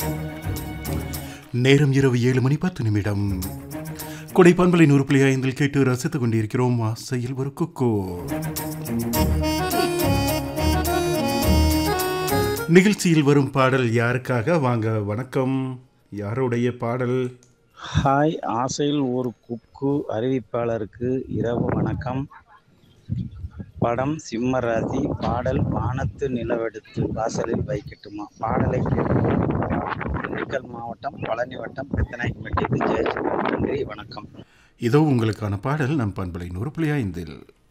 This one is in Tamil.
நேரம் இரவு ஏழு மணி பத்து நிமிடம் கொடை பண்பலை நூறு புள்ளி ஐந்தில் கேட்டு ரசித்துக் கொண்டிருக்கிறோம் ஆசையில் ஒரு குக்கு நிகழ்ச்சியில் வரும் பாடல் யாருக்காக வாங்க வணக்கம் யாருடைய பாடல் ஹாய் ஆசையில் ஒரு குக்கு அறிவிப்பாளருக்கு இரவு வணக்கம் படம் சிம்மராசி பாடல் வானத்து நிலவெடுத்து வாசலில் வைக்கட்டுமா பாடலை கேட்போம் திண்டுக்கல் மாவட்டம் பழனி வட்டம் பித்தநாயக்கம்பட்டி விஜய் நன்றி வணக்கம் இதோ உங்களுக்கான பாடல் நம் பண்பலை நூறு புள்ளி ஐந்தில்